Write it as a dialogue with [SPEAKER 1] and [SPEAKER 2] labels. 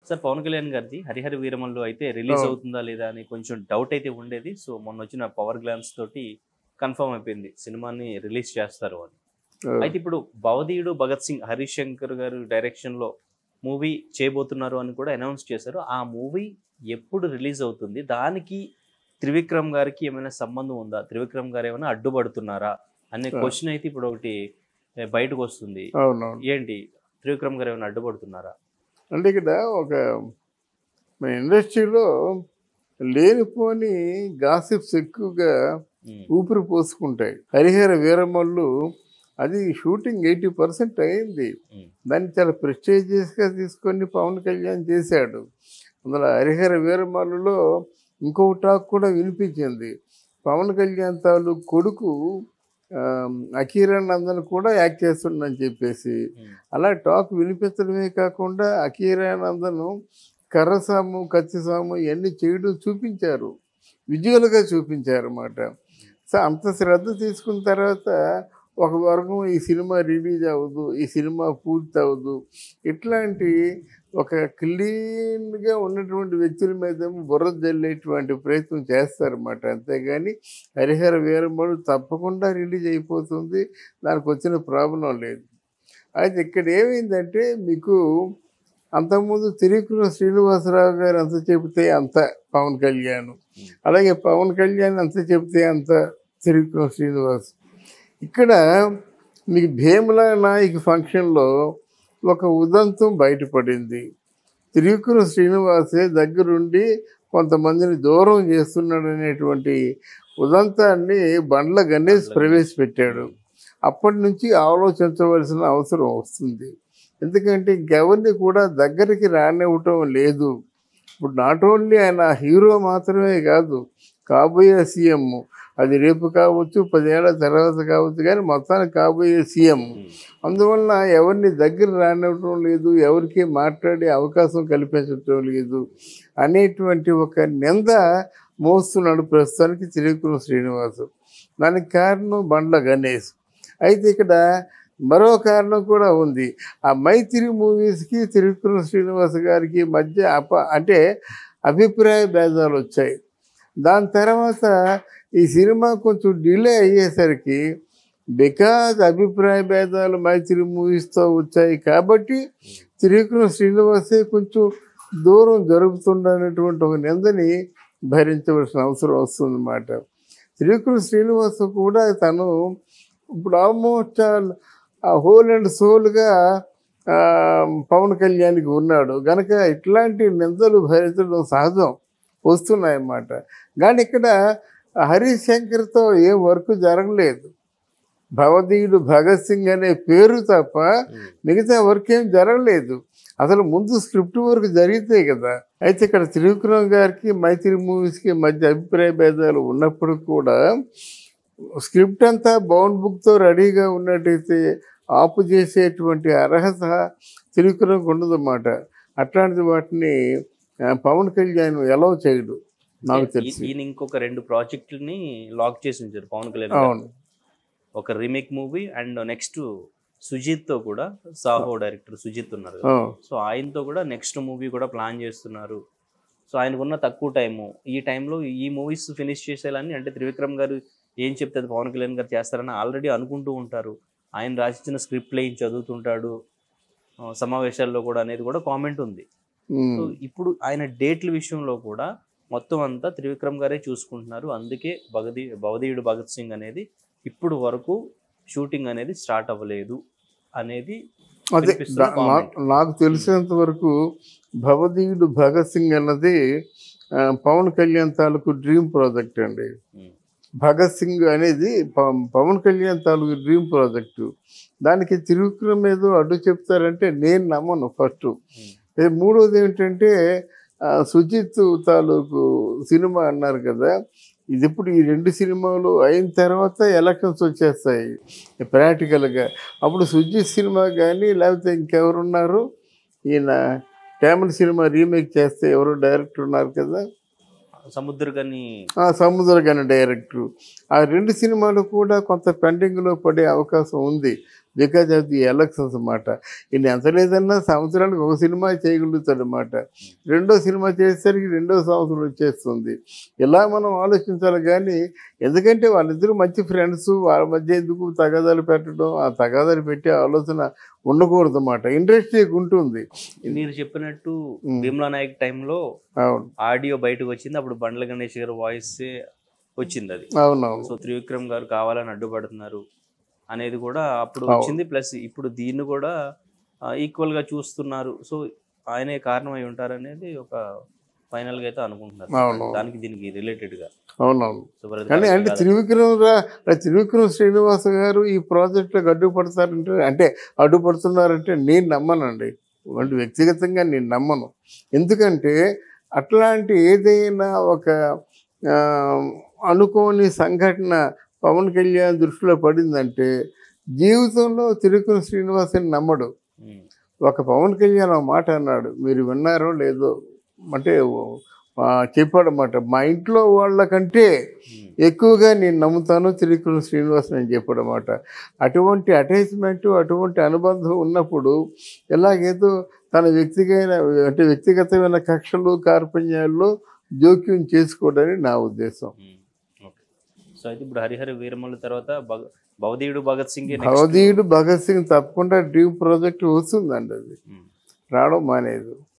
[SPEAKER 1] Sir Pawan Kalyan గారిది హరిహర వీరమల్లు అయితే release
[SPEAKER 2] అవును.
[SPEAKER 1] అవుతుందా లేదా అని కొంచెం డౌట్ అయితే ఉండేది సో మొన్న వచ్చిన పవర్ గ్లాన్స్ తోటి కన్ఫర్మ్ అయిపోయింది సినిమాని రిలీజ్ చేస్తారు అని అయితే ఇప్పుడు భవదీయుడు భగత్ సింగ్ హరీష్ శంకర్ గారు డైరెక్షన్ లో మూవీ చేయబోతున్నారు అని కూడా అనౌన్స్ చేశారు ఆ మూవీ ఎప్పుడు రిలీజ్ అవుతుంది దానికి త్రివిక్రమ్ గారికి ఏమైనా సంబంధం ఉందా త్రివిక్రమ్ గారు ఏమైనా అడ్డుపడుతున్నారా అనే
[SPEAKER 2] ఆ.
[SPEAKER 1] క్వశ్చన్ అయితే ఇప్పుడు ఒకటి ఏ, బయటకు వస్తుంది
[SPEAKER 2] అవునవును
[SPEAKER 1] ఏంటి త్రివిక్రమ్ గారు ఏమైనా అడ్డుపడుతున్నారా
[SPEAKER 2] అంటే ఇక్కడ ఒక మన ఇండస్ట్రీలో లేనిపోని గాసిప్స్ ఎక్కువగా
[SPEAKER 1] ఉమ్,
[SPEAKER 2] ఊపిరి పోసుకుంటాయి హరిహర వీరమల్లు అది షూటింగ్ ఎయిటీ పర్సెంట్ అయింది
[SPEAKER 1] ఉమ్,
[SPEAKER 2] దాన్ని చాలా ప్రెస్టేజియస్గా తీసుకొని పవన్ కళ్యాణ్ చేశాడు అందులో హరిహర వీరమల్లులో ఇంకో టాక్ కూడా వినిపించింది పవన్ కళ్యాణ్ తాలూ కొడుకు ఆ, అఖీరానందన్ కూడా యాక్ట్ చేస్తుండని చెప్పేసి
[SPEAKER 1] ఉమ్,
[SPEAKER 2] అలా టాక్ వినిపించడమే కాకుండా అఖీరానందను కర్రసాము కత్తిసాము ఇవన్నీ చేయడం చూపించారు విజువల్గా చూపించారు అన్నమాట సో అంత శ్రద్ధ తీసుకున్న తర్వాత ఒక వర్గం ఈ సినిమా రిలీజ్ అవ్వదు ఈ సినిమా పూర్తి అవ్వదు ఇట్లాంటి ఒక క్లీన్గా ఉన్నటువంటి వ్యక్తుల మీద బుర్ర జల్లేటువంటి ప్రయత్నం చేస్తారన్నమాట అంతేగాని హరిహర వీరమ్మడు తప్పకుండా రిలీజ్ అయిపోతుంది దానికి వచ్చిన ప్రాబ్లం లేదు అయితే ఇక్కడ ఏమైందంటే మీకు అంతకుముందు తిరుకుల శ్రీనివాసరావు గారు అంత చెబితే అంత పవన్ కళ్యాణ్ అలాగే పవన్ కళ్యాణ్ అంత చెబితే అంత తిరుకుల శ్రీనివాస్ ఇక్కడ మీకు భీమల నాయక్ ఫంక్షన్లో ఒక ఉదంతం బయటపడింది తిరుకుల శ్రీనివాసే దగ్గరుండి కొంతమందిని దూరం చేస్తున్నాడు అనేటువంటి ఉదంతాన్ని బండ్ల గణేష్ ప్రవేశపెట్టాడు అప్పటి నుంచి ఆలోచించవలసిన అవసరం వస్తుంది ఎందుకంటే ఇంకెవరిని కూడా దగ్గరికి రానివ్వటం లేదు ఇప్పుడు నాట్ ఓన్లీ ఆయన హీరో మాత్రమే కాదు కాబోయే సీఎం అది రేపు కావచ్చు పదేళ్ల తర్వాత కావచ్చు కానీ మొత్తానికి కాబోయే సీఎం
[SPEAKER 1] ఉమ్,
[SPEAKER 2] అందువలన ఎవరిని దగ్గర రానివ్వటం లేదు ఎవరికి మాట్లాడే అవకాశం కల్పించటం లేదు అనేటువంటి ఒక నింద మోస్తున్నాడు ప్రస్తుతానికి తిరుగుకున్న శ్రీనివాసు దానికి కారణం బండ్ల గణేష్ అయితే ఇక్కడ మరో కారణం కూడా ఉంది ఆ మైత్రి మూవీస్కి తిరుగుకున్న శ్రీనివాస్ గారికి మధ్య అప అంటే అభిప్రాయ భేదాలు వచ్చాయి దాని తర్వాత ఈ సినిమా కొంచెం డిలే అయ్యేసరికి బికాజ్ అభిప్రాయ భేదాలు మైత్రి మూవీస్తో వచ్చాయి కాబట్టి త్రివిక్రమ శ్రీనివాసే కొంచెం దూరం జరుగుతుండనటువంటి ఒక నిందని భరించవలసిన అవసరం వస్తుందన్నమాట త్రివిక్రమ శ్రీనివాస్ కూడా తను ఇప్పుడు ఆల్మోస్ట్ హోల్ అండ్ సోల్గా పవన్ కళ్యాణ్కి ఉన్నాడు గనక ఇట్లాంటి నిందలు భరించడం సహజం వస్తున్నాయన్నమాట కానీ ఇక్కడ హరీష్ శంకర్తో ఏ వర్క్ జరగలేదు భవదీయుడు భగత్ సింగ్ అనే పేరు తప్ప
[SPEAKER 1] ఉమ్,
[SPEAKER 2] మిగతా వర్క్ ఏం జరగలేదు అసలు ముందు స్క్రిప్ట్ వర్క్ జరిగితే కదా అయితే ఇక్కడ త్రివిక్రమ్ గారికి మైత్రి మూవీస్కి మధ్య అభిప్రాయ భేదాలు ఉన్నప్పుడు కూడా స్క్రిప్ట్ అంతా బౌండ్ బుక్తో రెడీగా ఉన్నట్టయితే ఆపు చేసేటువంటి అర్హత త్రివిక్రమ్కి ఉండదన్నమాట అట్లాంటి వాటిని ఆ, పవన్ కళ్యాణ్ ఎలా చేయడు నాకు
[SPEAKER 1] ఈ-
[SPEAKER 2] తెలిసి
[SPEAKER 1] ఈయన ఇంకొక రెండు ప్రాజెక్టులని లాక్ చేసి ఉంచారు పవన్ కళ్యాణ్ గారు.
[SPEAKER 2] అవును
[SPEAKER 1] ఒక remake movie and next Sujeeth తో కూడా సాహో డైరెక్టర్ సుజిత్ ఉన్నారు కదా.
[SPEAKER 2] అవును.
[SPEAKER 1] సో ఆయనతో కూడా నెక్స్ట్ మూవీ కూడా ప్లాన్ చేస్తున్నారు సో ఆయనకున్న తక్కువ టైము ఈ టైంలో ఈ మూవీస్ ఫినిష్ చేసేయాలని అంటే త్రివిక్రమ్ గారు ఏం చెప్తే అది పవన్ కళ్యాణ్ గారు చేస్తారని ఆల్రెడీ అనుకుంటూ ఉంటారు ఆయన రాసిచ్చిన స్క్రిప్ట్ ఏం చదువుతుంటాడు ఆ, సమావేశాల్లో కూడా అనేది కూడా కామెంట్ ఉంది సో
[SPEAKER 2] ఉమ్.
[SPEAKER 1] ఇప్పుడు ఆయన డేట్ల విషయంలో కూడా మొత్తం అంతా త్రివిక్రమ్ గారే చూసుకుంటున్నారు అందుకే భగదీ భవదీయుడు భగత్ సింగ్ అనేది ఇప్పుడు వరకు షూటింగ్ అనేది స్టార్ట్ అవ్వలేదు అనేది
[SPEAKER 2] అదే
[SPEAKER 1] వినిపిస్తున్న
[SPEAKER 2] దా- నా- నాకు తెలిసినంత వరకు భవదీయుడు భగత్ సింగ్ అన్నది ఆ, పవన్ కళ్యాణ్ తాలూకు డ్రీమ్ ప్రాజెక్ట్ అండి
[SPEAKER 1] ఉమ్,
[SPEAKER 2] భగత్ సింగ్ అనేది ప- పవన్ కళ్యాణ్ తాలూకు డ్రీమ్ ప్రాజెక్టు దానికి త్రివిక్రమ్ ఏదో అడ్డు చెప్తారంటే నేను నమ్మను ఫస్ట్
[SPEAKER 1] ఉమ్,
[SPEAKER 2] ఏ మూడోది ఏంటంటే ఆ, సుజిత్ తాలూకు సినిమా అన్నారు కదా ఇది ఇప్పుడు ఈ రెండు సినిమాలు అయిన తర్వాత ఎలక్షన్స్ వచ్చేస్తాయి ప్రాక్టికల్గా అప్పుడు సుజిత్ సినిమా కానీ లేకపోతే ఇంకెవరున్నారు ఈయన ట్యామిల్ సినిమా రీమేక్ చేస్తే ఎవరు డైరెక్టర్ ఉన్నారు కదా
[SPEAKER 1] సముద్రగని
[SPEAKER 2] ఆ సముద్రగని డైరెక్టర్ ఆ రెండు సినిమాలు కూడా కొంత పెండింగ్లో పడే అవకాశం ఉంది బికాజ్ ఆఫ్ ది ఎలక్షన్స్ అన్నమాట ఈయన ఎంత లేదన్నా సంవత్సరానికి ఒక సినిమా చేయగలుగుతాడు అన్నమాట రెండో సినిమా చేసేసరికి రెండో సంవత్సరం వచ్చేస్తుంది ఇలా మనం ఆలోచించాలి కానీ ఎందుకంటే వాళ్ళిద్దరూ మంచి ఫ్రెండ్స్ వాళ్ళ మధ్య ఎందుకు తగాదాలు పెట్టడం ఆ తగాదాలు పెట్టే ఆలోచన ఉండకూడదు అన్నమాట ఇండస్ట్రీకి ఉంటుంది
[SPEAKER 1] మీరు చెప్పినట్టు
[SPEAKER 2] ఉమ్.
[SPEAKER 1] భీమ్లా నాయక్ టైంలో
[SPEAKER 2] అవును
[SPEAKER 1] ఆడియో బయటకు వచ్చింది అప్పుడు బండ్ల గణేష్ గారి వాయిస్ వచ్చింది అది
[SPEAKER 2] అవునవును
[SPEAKER 1] సో త్రివిక్రమ్ గారు కావాలని అడ్డుపడుతున్నారు అనేది కూడా అప్పుడు
[SPEAKER 2] అవును.
[SPEAKER 1] వచ్చింది ప్లస్ ఇప్పుడు దీన్ని కూడా ఈక్వల్ గా చూస్తున్నారు సో ఆయనే కారణం అయి ఉంటారనేది ఒక ఫైనల్ గా అయితే అనుకుంటున్నారు
[SPEAKER 2] అవును.
[SPEAKER 1] దానికి దీనికి రిలేటెడ్ గా
[SPEAKER 2] అవునవును
[SPEAKER 1] సో brother
[SPEAKER 2] కానీ అంటే
[SPEAKER 1] గారు-
[SPEAKER 2] త్రివిక్రమ్ రా- త్రివిక్రమ్ శ్రీనివాస గారు ఈ ప్రాజెక్టులకు అడ్డుపడతారంటే అంటే అడ్డుపడుతున్నారంటే నేను నమ్మనండి అంటే వ్యక్తిగతంగా నేను నమ్మను ఎందుకంటే అట్లాంటి ఏదైనా ఒక ఆ, అనుకోని సంఘటన పవన్ కళ్యాణ్ దృష్టిలో పడిందంటే జీవితంలో త్రివిక్రమ్ శ్రీనివాసని నమ్మడు
[SPEAKER 1] ఉమ్,
[SPEAKER 2] ఒక పవన్ కళ్యాణ్ ఒక మాట అన్నాడు మీరు విన్నారో లేదో అంటే ఆ, చెప్పాడన్నమాట మా ఇంట్లో వాళ్ళకంటే
[SPEAKER 1] ఉమ్,
[SPEAKER 2] ఎక్కువగా నేను నమ్ముతాను త్రివిక్రమ్ శ్రీనివాస్ అని చెప్పాడన్నమాట అటువంటి అటాచ్మెంట్ అటువంటి అనుబంధం ఉన్నప్పుడు ఎలాగేదో తన వ్యక్తిగత అంటే వ్యక్తిగతమైన కక్షలు కార్పణ్యాల్లో జోక్యం చేసుకోవడని నా ఉద్దేశం
[SPEAKER 1] ఉమ్, ఓకే సో అయితే ఇప్పుడు హరిహర వీరమల్లు తర్వాత భగ- భవదీయుడు భగత్ సింగ్
[SPEAKER 2] భవదీయుడు భగత్ సింగ్ తప్పకుండా డ్రీమ్ ప్రాజెక్ట్ వస్తుందండి అది రావడం మానేదు